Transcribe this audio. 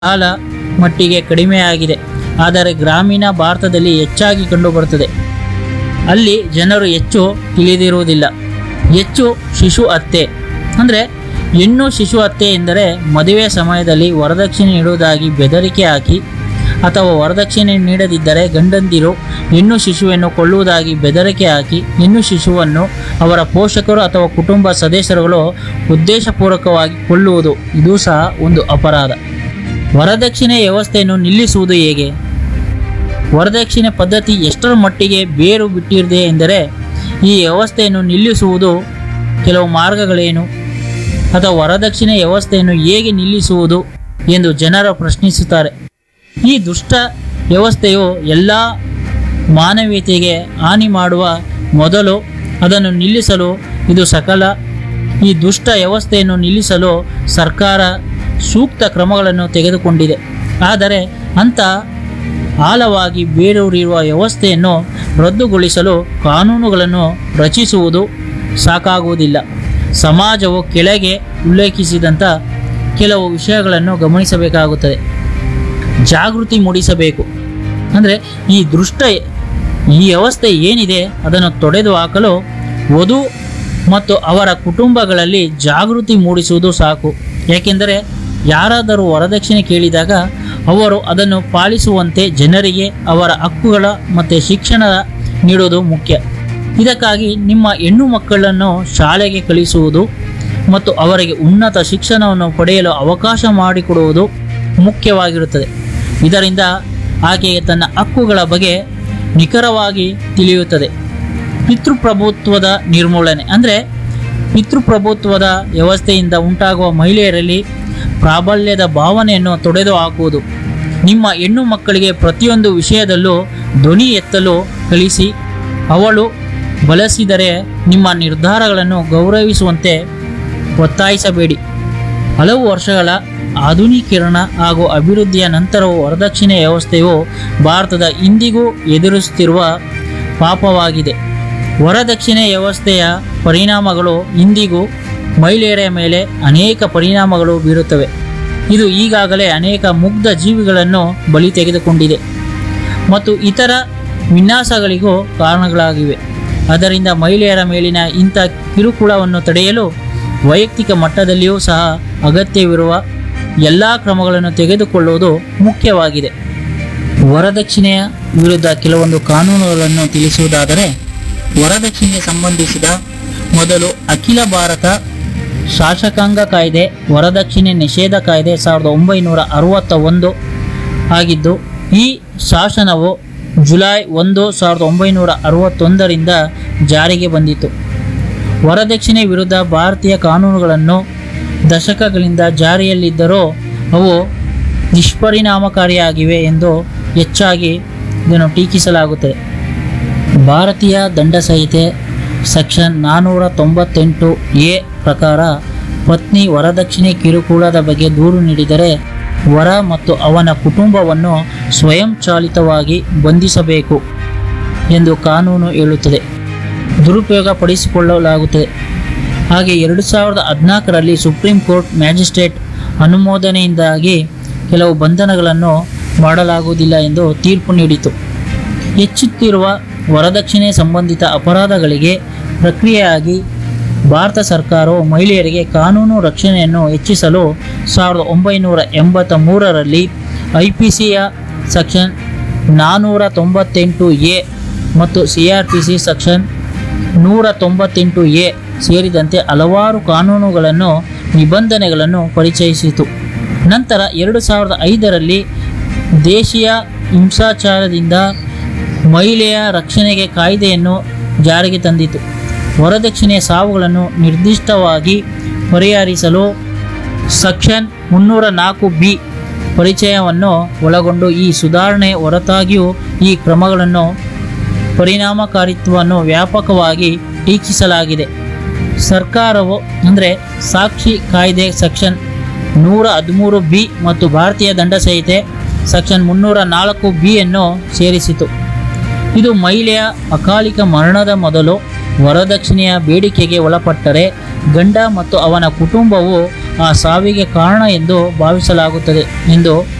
ಕಾಲ ಮಟ್ಟಿಗೆ ಕಡಿಮೆಯಾಗಿದೆ ಆದರೆ ಗ್ರಾಮೀಣ ಭಾರತದಲ್ಲಿ ಹೆಚ್ಚಾಗಿ ಕಂಡುಬರುತ್ತದೆ ಅಲ್ಲಿ ಜನರು ಹೆಚ್ಚು ತಿಳಿದಿರುವುದಿಲ್ಲ ಹೆಚ್ಚು ಶಿಶು ಹತ್ಯೆ ಅಂದರೆ ಹೆಣ್ಣು ಶಿಶು ಹತ್ಯೆ ಎಂದರೆ ಮದುವೆ ಸಮಯದಲ್ಲಿ ವರದಕ್ಷಿಣೆ ನೀಡುವುದಾಗಿ ಬೆದರಿಕೆ ಹಾಕಿ ಅಥವಾ ವರದಕ್ಷಿಣೆ ನೀಡದಿದ್ದರೆ ಗಂಡಂದಿರು ಹೆಣ್ಣು ಶಿಶುವನ್ನು ಕೊಲ್ಲುವುದಾಗಿ ಬೆದರಿಕೆ ಹಾಕಿ ಹೆಣ್ಣು ಶಿಶುವನ್ನು ಅವರ ಪೋಷಕರು ಅಥವಾ ಕುಟುಂಬ ಸದಸ್ಯರುಗಳು ಉದ್ದೇಶಪೂರ್ವಕವಾಗಿ ಕೊಲ್ಲುವುದು ಇದು ಸಹ ಒಂದು ಅಪರಾಧ ವರದಕ್ಷಿಣೆ ವ್ಯವಸ್ಥೆಯನ್ನು ನಿಲ್ಲಿಸುವುದು ಹೇಗೆ ವರದಕ್ಷಿಣೆ ಪದ್ಧತಿ ಎಷ್ಟರ ಮಟ್ಟಿಗೆ ಬೇರು ಬಿಟ್ಟಿದೆ ಎಂದರೆ ಈ ವ್ಯವಸ್ಥೆಯನ್ನು ನಿಲ್ಲಿಸುವುದು ಕೆಲವು ಮಾರ್ಗಗಳೇನು ಅಥವಾ ವರದಕ್ಷಿಣೆ ವ್ಯವಸ್ಥೆಯನ್ನು ಹೇಗೆ ನಿಲ್ಲಿಸುವುದು ಎಂದು ಜನರು ಪ್ರಶ್ನಿಸುತ್ತಾರೆ ಈ ದುಷ್ಟ ವ್ಯವಸ್ಥೆಯು ಎಲ್ಲ ಮಾನವೀಯತೆಗೆ ಹಾನಿ ಮಾಡುವ ಮೊದಲು ಅದನ್ನು ನಿಲ್ಲಿಸಲು ಇದು ಸಕಲ ಈ ದುಷ್ಟ ವ್ಯವಸ್ಥೆಯನ್ನು ನಿಲ್ಲಿಸಲು ಸರ್ಕಾರ ಸೂಕ್ತ ಕ್ರಮಗಳನ್ನು ತೆಗೆದುಕೊಂಡಿದೆ ಆದರೆ ಅಂಥ ಆಳವಾಗಿ ಬೇರೂರಿರುವ ವ್ಯವಸ್ಥೆಯನ್ನು ರದ್ದುಗೊಳಿಸಲು ಕಾನೂನುಗಳನ್ನು ರಚಿಸುವುದು ಸಾಕಾಗುವುದಿಲ್ಲ ಸಮಾಜವು ಕೆಳಗೆ ಉಲ್ಲೇಖಿಸಿದಂಥ ಕೆಲವು ವಿಷಯಗಳನ್ನು ಗಮನಿಸಬೇಕಾಗುತ್ತದೆ ಜಾಗೃತಿ ಮೂಡಿಸಬೇಕು ಅಂದರೆ ಈ ದೃಷ್ಟ ಈ ವ್ಯವಸ್ಥೆ ಏನಿದೆ ಅದನ್ನು ತೊಡೆದು ಹಾಕಲು ವಧು ಮತ್ತು ಅವರ ಕುಟುಂಬಗಳಲ್ಲಿ ಜಾಗೃತಿ ಮೂಡಿಸುವುದು ಸಾಕು ಏಕೆಂದರೆ ಯಾರಾದರೂ ವರದಕ್ಷಿಣೆ ಕೇಳಿದಾಗ ಅವರು ಅದನ್ನು ಪಾಲಿಸುವಂತೆ ಜನರಿಗೆ ಅವರ ಹಕ್ಕುಗಳ ಮತ್ತು ಶಿಕ್ಷಣ ನೀಡುವುದು ಮುಖ್ಯ ಇದಕ್ಕಾಗಿ ನಿಮ್ಮ ಹೆಣ್ಣು ಮಕ್ಕಳನ್ನು ಶಾಲೆಗೆ ಕಳಿಸುವುದು ಮತ್ತು ಅವರಿಗೆ ಉನ್ನತ ಶಿಕ್ಷಣವನ್ನು ಪಡೆಯಲು ಅವಕಾಶ ಮಾಡಿಕೊಡುವುದು ಮುಖ್ಯವಾಗಿರುತ್ತದೆ ಇದರಿಂದ ಆಕೆಗೆ ತನ್ನ ಹಕ್ಕುಗಳ ಬಗ್ಗೆ ನಿಖರವಾಗಿ ತಿಳಿಯುತ್ತದೆ ಪಿತೃಪ್ರಭುತ್ವದ ನಿರ್ಮೂಲನೆ ಅಂದರೆ ಪಿತೃಪ್ರಭುತ್ವದ ವ್ಯವಸ್ಥೆಯಿಂದ ಉಂಟಾಗುವ ಮಹಿಳೆಯರಲ್ಲಿ ಪ್ರಾಬಲ್ಯದ ಭಾವನೆಯನ್ನು ತೊಡೆದು ಹಾಕುವುದು ನಿಮ್ಮ ಹೆಣ್ಣು ಮಕ್ಕಳಿಗೆ ಪ್ರತಿಯೊಂದು ವಿಷಯದಲ್ಲೂ ಧ್ವನಿ ಎತ್ತಲು ಕಲಿಸಿ ಅವಳು ಬಳಸಿದರೆ ನಿಮ್ಮ ನಿರ್ಧಾರಗಳನ್ನು ಗೌರವಿಸುವಂತೆ ಒತ್ತಾಯಿಸಬೇಡಿ ಹಲವು ವರ್ಷಗಳ ಆಧುನೀಕರಣ ಹಾಗೂ ಅಭಿವೃದ್ಧಿಯ ನಂತರವೂ ವರದಕ್ಷಿಣೆ ವ್ಯವಸ್ಥೆಯು ಭಾರತದ ಇಂದಿಗೂ ಎದುರಿಸುತ್ತಿರುವ ಪಾಪವಾಗಿದೆ ವರದಕ್ಷಿಣೆ ವ್ಯವಸ್ಥೆಯ ಪರಿಣಾಮಗಳು ಇಂದಿಗೂ ಮಹಿಳೆಯರ ಮೇಲೆ ಅನೇಕ ಪರಿಣಾಮಗಳು ಬೀರುತ್ತವೆ ಇದು ಈಗಾಗಲೇ ಅನೇಕ ಮುಗ್ಧ ಜೀವಿಗಳನ್ನು ಬಲಿ ತೆಗೆದುಕೊಂಡಿದೆ ಮತ್ತು ಇತರ ವಿನ್ಯಾಸಗಳಿಗೂ ಕಾರಣಗಳಾಗಿವೆ ಅದರಿಂದ ಮಹಿಳೆಯರ ಮೇಲಿನ ಇಂಥ ಕಿರುಕುಳವನ್ನು ತಡೆಯಲು ವೈಯಕ್ತಿಕ ಮಟ್ಟದಲ್ಲಿಯೂ ಸಹ ಅಗತ್ಯವಿರುವ ಎಲ್ಲ ಕ್ರಮಗಳನ್ನು ತೆಗೆದುಕೊಳ್ಳುವುದು ಮುಖ್ಯವಾಗಿದೆ ವರದಕ್ಷಿಣೆಯ ವಿರುದ್ಧ ಕೆಲವೊಂದು ಕಾನೂನುಗಳನ್ನು ತಿಳಿಸುವುದಾದರೆ ವರದಕ್ಷಿಣೆಗೆ ಸಂಬಂಧಿಸಿದ ಮೊದಲು ಅಖಿಲ ಭಾರತ ಶಾಸಕಾಂಗ ಕಾಯ್ದೆ ವರದಕ್ಷಿಣೆ ನಿಷೇಧ ಕಾಯ್ದೆ ಸಾವಿರದ ಒಂಬೈನೂರ ಅರವತ್ತ ಒಂದು ಆಗಿದ್ದು ಈ ಶಾಸನವು ಜುಲೈ ಒಂದು ಸಾವಿರದ ಒಂಬೈನೂರ ಅರವತ್ತೊಂದರಿಂದ ಜಾರಿಗೆ ಬಂದಿತು ವರದಕ್ಷಿಣೆ ವಿರುದ್ಧ ಭಾರತೀಯ ಕಾನೂನುಗಳನ್ನು ದಶಕಗಳಿಂದ ಜಾರಿಯಲ್ಲಿದ್ದರೂ ಅವು ನಿಷ್ಪರಿಣಾಮಕಾರಿಯಾಗಿವೆ ಎಂದು ಹೆಚ್ಚಾಗಿ ಇದನ್ನು ಟೀಕಿಸಲಾಗುತ್ತದೆ ಭಾರತೀಯ ದಂಡ ಸಂಹಿತೆ ಸೆಕ್ಷನ್ ನಾನ್ನೂರ ತೊಂಬತ್ತೆಂಟು ಎ ಪ್ರಕಾರ ಪತ್ನಿ ವರದಕ್ಷಿಣೆ ಕಿರುಕುಳದ ಬಗ್ಗೆ ದೂರು ನೀಡಿದರೆ ವರ ಮತ್ತು ಅವನ ಕುಟುಂಬವನ್ನು ಸ್ವಯಂಚಾಲಿತವಾಗಿ ಬಂಧಿಸಬೇಕು ಎಂದು ಕಾನೂನು ಹೇಳುತ್ತದೆ ದುರುಪಯೋಗ ಪಡಿಸಿಕೊಳ್ಳಲಾಗುತ್ತದೆ ಹಾಗೆ ಎರಡು ಸಾವಿರದ ಹದಿನಾಲ್ಕರಲ್ಲಿ ಸುಪ್ರೀಂ ಕೋರ್ಟ್ ಮ್ಯಾಜಿಸ್ಟ್ರೇಟ್ ಅನುಮೋದನೆಯಿಂದಾಗಿ ಕೆಲವು ಬಂಧನಗಳನ್ನು ಮಾಡಲಾಗುವುದಿಲ್ಲ ಎಂದು ತೀರ್ಪು ನೀಡಿತು ಹೆಚ್ಚುತ್ತಿರುವ ವರದಕ್ಷಿಣೆ ಸಂಬಂಧಿತ ಅಪರಾಧಗಳಿಗೆ ಪ್ರಕ್ರಿಯೆಯಾಗಿ ಭಾರತ ಸರ್ಕಾರವು ಮಹಿಳೆಯರಿಗೆ ಕಾನೂನು ರಕ್ಷಣೆಯನ್ನು ಹೆಚ್ಚಿಸಲು ಸಾವಿರದ ಒಂಬೈನೂರ ಎಂಬತ್ತ ಮೂರರಲ್ಲಿ ಐ ಪಿ ಸಿಯ ಸೆಕ್ಷನ್ ನಾನ್ನೂರ ತೊಂಬತ್ತೆಂಟು ಎ ಮತ್ತು C R P C section ನೂರ ತೊಂಬತ್ತೆಂಟು ಎ ಸೇರಿದಂತೆ ಹಲವಾರು ಕಾನೂನುಗಳನ್ನು ನಿಬಂಧನೆಗಳನ್ನು ಪರಿಚಯಿಸಿತು ನಂತರ ಎರಡು ಸಾವಿರದ ಐದರಲ್ಲಿ ದೇಶೀಯ ಹಿಂಸಾಚಾರದಿಂದ ಮಹಿಳೆಯ ರಕ್ಷಣೆಗೆ ಕಾಯ್ದೆಯನ್ನು ಜಾರಿಗೆ ತಂದಿತು ವರದಕ್ಷಿಣೆಯ ಸಾವುಗಳನ್ನು ನಿರ್ದಿಷ್ಟವಾಗಿ ಪರಿಹರಿಸಲು ಸೆಕ್ಷನ್ ಮುನ್ನೂರ ನಾಲ್ಕು ಬಿ ಪರಿಚಯವನ್ನು ಒಳಗೊಂಡು ಈ ಸುಧಾರಣೆ ಹೊರತಾಗಿಯೂ ಈ ಕ್ರಮಗಳನ್ನು ಪರಿಣಾಮಕಾರಿತ್ವವನ್ನು ವ್ಯಾಪಕವಾಗಿ ಟೀಕಿಸಲಾಗಿದೆ ಸರ್ಕಾರವು ಅಂದರೆ ಸಾಕ್ಷಿ ಕಾಯ್ದೆ ಸೆಕ್ಷನ್ ನೂರ ಹದಿಮೂರು ಬಿ ಮತ್ತು ಭಾರತೀಯ ದಂಡ ಸಂಹಿತೆ ಸೆಕ್ಷನ್ ಮುನ್ನೂರ ನಾಲ್ಕು ಬಿಯನ್ನು ಸೇರಿಸಿತು ಇದು ಮಹಿಳೆಯ ಅಕಾಲಿಕ ಮರಣದ ಮೊದಲು ವರದಕ್ಷಿಣೆಯ ಬೇಡಿಕೆಗೆ ಒಳಪಟ್ಟರೆ ಗಂಡ ಮತ್ತು ಅವನ ಕುಟುಂಬವು ಆ ಸಾವಿಗೆ ಕಾರಣ ಎಂದು ಭಾವಿಸಲಾಗುತ್ತದೆ ಎಂದು